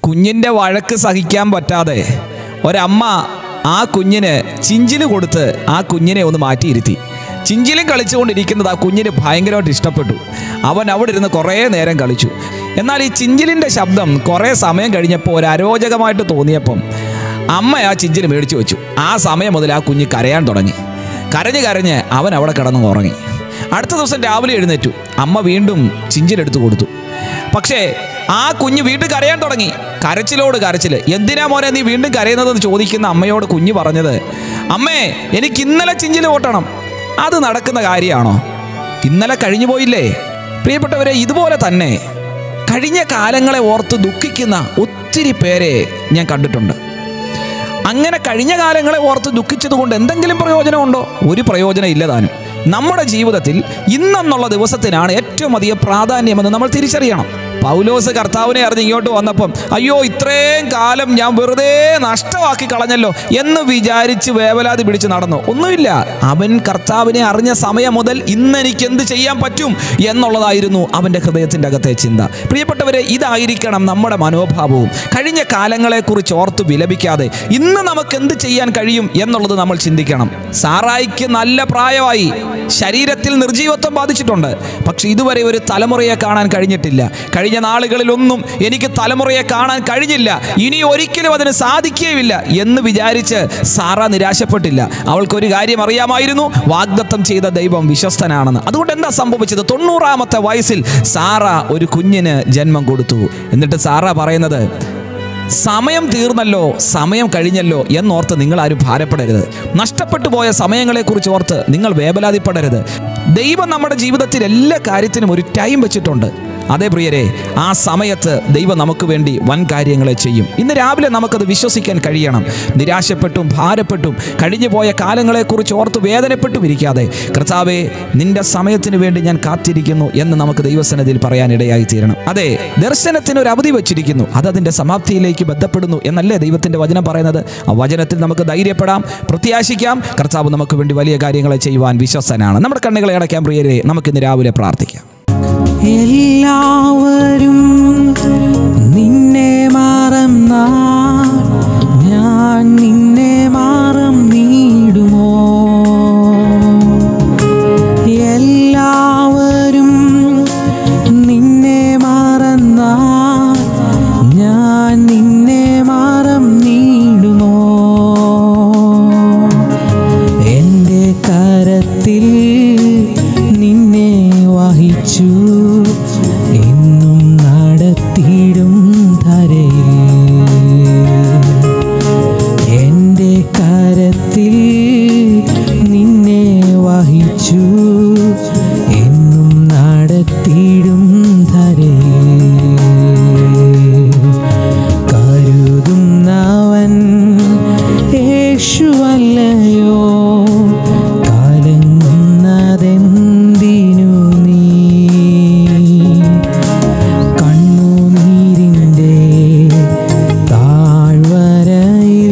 കുഞ്ഞിൻ്റെ വഴക്ക് സഹിക്കാൻ പറ്റാതെ ഒരമ്മ ആ കുഞ്ഞിന് ചിഞ്ചില് കൊടുത്ത് ആ കുഞ്ഞിനെ ഒന്ന് മാറ്റിയിരുത്തി ചിഞ്ചിലും കളിച്ചുകൊണ്ടിരിക്കുന്നത് ആ കുഞ്ഞിന് ഭയങ്കരമായിട്ട് ഇഷ്ടപ്പെട്ടു അവൻ അവിടെ ഇരുന്ന് കുറേ നേരം കളിച്ചു എന്നാൽ ഈ ചിഞ്ചിലിൻ്റെ ശബ്ദം കുറേ സമയം കഴിഞ്ഞപ്പോൾ ഒരു അരോചകമായിട്ട് തോന്നിയപ്പം അമ്മ ആ ചിഞ്ചിൽ മേടിച്ചു വെച്ചു ആ സമയം മുതൽ ആ കുഞ്ഞ് കരയാൻ തുടങ്ങി കരഞ്ഞ് കരഞ്ഞ് അവൻ അവിടെ കിടന്ന് ഉറങ്ങി അടുത്ത ദിവസം രാവിലെ എഴുന്നേറ്റു അമ്മ വീണ്ടും ചിഞ്ചിലെടുത്ത് കൊടുത്തു പക്ഷേ ആ കുഞ്ഞ് വീണ്ടും കരയാൻ തുടങ്ങി കരച്ചിലോട് കരച്ചിൽ എന്തിനാ മോനെ നീ വീണ്ടും കരയുന്നതെന്ന് ചോദിക്കുന്ന അമ്മയോട് കുഞ്ഞ് പറഞ്ഞത് അമ്മേ എനിക്ക് ഇന്നലെ ചിഞ്ചിൽ ഓട്ടണം അത് നടക്കുന്ന കാര്യമാണോ ഇന്നലെ കഴിഞ്ഞു പോയില്ലേ പ്രിയപ്പെട്ടവരെ ഇതുപോലെ തന്നെ കഴിഞ്ഞ കാലങ്ങളെ ഓർത്ത് ദുഃഖിക്കുന്ന ഒത്തിരി പേരെ ഞാൻ കണ്ടിട്ടുണ്ട് അങ്ങനെ കഴിഞ്ഞ കാലങ്ങളെ ഓർത്ത് ദുഃഖിച്ചത് കൊണ്ട് എന്തെങ്കിലും പ്രയോജനമുണ്ടോ ഒരു പ്രയോജനം ഇല്ലതാനും നമ്മുടെ ജീവിതത്തിൽ ഇന്നെന്നുള്ള ദിവസത്തിനാണ് ഏറ്റവും അധികം പ്രാധാന്യമെന്ന് നമ്മൾ തിരിച്ചറിയണം പൗലോസ് കർത്താവിനെ അറിഞ്ഞ് ഇങ്ങോട്ട് വന്നപ്പം അയ്യോ ഇത്രയും കാലം ഞാൻ വെറുതെ നഷ്ടമാക്കി കളഞ്ഞല്ലോ എന്ന് വിചാരിച്ച് വേവലാതി പിടിച്ച് നടന്നു ഒന്നുമില്ല അവൻ കർത്താവിനെ അറിഞ്ഞ സമയം മുതൽ ഇന്ന് എനിക്ക് എന്ത് ചെയ്യാൻ പറ്റും എന്നുള്ളതായിരുന്നു അവൻ്റെ ഹൃദയത്തിൻ്റെ അകത്തെ ചിന്ത പ്രിയപ്പെട്ടവരെ ഇതായിരിക്കണം നമ്മുടെ മനോഭാവവും കഴിഞ്ഞ കാലങ്ങളെക്കുറിച്ച് ഓർത്ത് വിലപിക്കാതെ ഇന്ന് നമുക്ക് എന്ത് ചെയ്യാൻ കഴിയും എന്നുള്ളത് നമ്മൾ ചിന്തിക്കണം സാറായിക്ക് നല്ല പ്രായമായി ശരീരത്തിൽ നിർജീവത്വം ബാധിച്ചിട്ടുണ്ട് പക്ഷെ ഇതുവരെ ഒരു തലമുറയെ കാണാൻ കഴിഞ്ഞിട്ടില്ല കഴിഞ്ഞ നാളുകളിലൊന്നും എനിക്ക് തലമുറയെ കാണാൻ കഴിഞ്ഞില്ല ഇനി ഒരിക്കലും അതിന് സാധിക്കുകയുമില്ല എന്ന് വിചാരിച്ച് സാറ നിരാശപ്പെട്ടില്ല അവൾക്കൊരു കാര്യം അറിയാമായിരുന്നു വാഗ്ദത്തം ചെയ്ത ദൈവം വിശ്വസ്തനാണെന്ന് അതുകൊണ്ട് എന്താ സംഭവിച്ചത് തൊണ്ണൂറാമത്തെ വയസ്സിൽ സാറ ഒരു കുഞ്ഞിന് ജന്മം കൊടുത്തു എന്നിട്ട് സാറ പറയുന്നത് സമയം തീർന്നല്ലോ സമയം കഴിഞ്ഞല്ലോ എന്നോർത്ത് നിങ്ങൾ ആരും ഭാരപ്പെടരുത് നഷ്ടപ്പെട്ടു പോയ സമയങ്ങളെക്കുറിച്ച് ഓർത്ത് നിങ്ങൾ വേവലാതിപ്പെടരുത് ദൈവം നമ്മുടെ ജീവിതത്തിൽ എല്ലാ കാര്യത്തിനും ഒരു ടൈം വെച്ചിട്ടുണ്ട് അതേ പ്രിയരെ ആ സമയത്ത് ദൈവം നമുക്ക് വേണ്ടി വൻ കാര്യങ്ങളെ ചെയ്യും ഇന്ന് രാവിലെ നമുക്കത് വിശ്വസിക്കാൻ കഴിയണം നിരാശപ്പെട്ടും ഭാരപ്പെട്ടും കഴിഞ്ഞു പോയ കാലങ്ങളെക്കുറിച്ച് ഓർത്ത് വേദനപ്പെട്ടും ഇരിക്കാതെ കർത്താവെ നിന്റെ സമയത്തിന് വേണ്ടി ഞാൻ കാത്തിരിക്കുന്നു എന്ന് നമുക്ക് ദൈവസന്നിധിയിൽ പറയാനിടയായി തീരണം അതെ ദർശനത്തിന് ഒരു അവധി വെച്ചിരിക്കുന്നു അത് അതിൻ്റെ സമാപ്തിയിലേക്ക് ബന്ധപ്പെടുന്നു എന്നല്ലേ ദൈവത്തിൻ്റെ വചനം പറയുന്നത് ആ വചനത്തിൽ നമുക്ക് ധൈര്യപ്പെടാം പ്രത്യാശിക്കാം കർത്താവ് നമുക്ക് വേണ്ടി വലിയ കാര്യങ്ങളെ ചെയ്യുവാൻ വിശ്വസനാണ് നമ്മുടെ കണ്ണുകളെ അടയ്ക്കാൻ പ്രിയരെ നമുക്കിന്ന് രാവിലെ പ്രാർത്ഥിക്കാം എല്ലാവരും നിന്നെ മറന്ന ഞാൻ നിന്നെ മാറം നീടുമോ എല്ലാവരും നിന്നെ മറന്ന ഞാൻ നിന്നെ മാറം നീടുമോ എൻ്റെ കരത്തിൽ നിന്നെ വഹിച്ചു എന്നും നടത്തിയിടും ധരയിൽ എൻ്റെ കരത്തിൽ നിന്നെ വഹിച്ചു എന്നും നടത്തിയിടും ധരയിൽ കരുതുന്നവൻ യേശുവല്ലയോ കലങ്ങുന്നതെന്തിനു നീ കണ്ണുനീരിൻ്റെ താഴ്വരയിൽ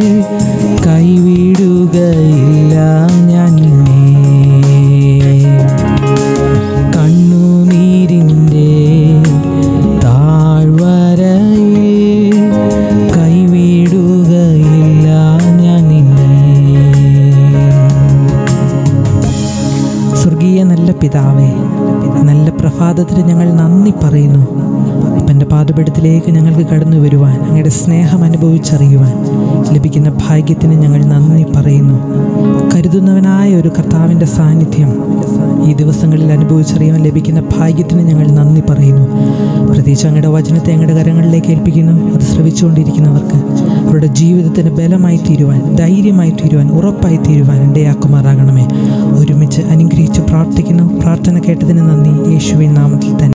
കൈവിടുകയില്ല ഞാൻ നിന്നെ കണ്ണുനീരിൻ്റെ താഴ്വരയിൽ കൈവിടുകയില്ല ഞാൻ നിന്നെ സ്വർഗീയ നല്ല പിതാവേ നല്ല പ്രഭാതത്തിന് ഞങ്ങൾ നന്ദി പറയുന്നു അപ്പൻ്റെ പാതപീഠത്തിലേക്ക് ഞങ്ങൾക്ക് കടന്നു വരുവാൻ അങ്ങയുടെ സ്നേഹം അനുഭവിച്ചറിയുവാൻ ലഭിക്കുന്ന ഭാഗ്യത്തിന് ഞങ്ങൾ നന്ദി പറയുന്നു കരുതുന്നവനായ ഒരു കർത്താവിൻ്റെ സാന്നിധ്യം ഈ ദിവസങ്ങളിൽ അനുഭവിച്ചറിയാൻ ലഭിക്കുന്ന ഭാഗ്യത്തിന് ഞങ്ങൾ നന്ദി പറയുന്നു പ്രത്യേകിച്ച് അങ്ങയുടെ വചനത്തെ ഞങ്ങളുടെ കരങ്ങളിലേക്ക് ഏൽപ്പിക്കുന്നു അത് ശ്രവിച്ചുകൊണ്ടിരിക്കുന്നവർക്ക് അവരുടെ ജീവിതത്തിന് ബലമായി തീരുവാൻ ധൈര്യമായി തീരുവാൻ ഉറപ്പായി തീരുവാൻ ഇടയാക്കുമാറാകണമേ ഒരുമിച്ച് അനുഗ്രഹിച്ച് പ്രാർത്ഥിക്കുന്നു പ്രാർത്ഥന കേട്ടതിന് നന്ദി യേശുവിൻ നാമത്തിൽ തന്നെ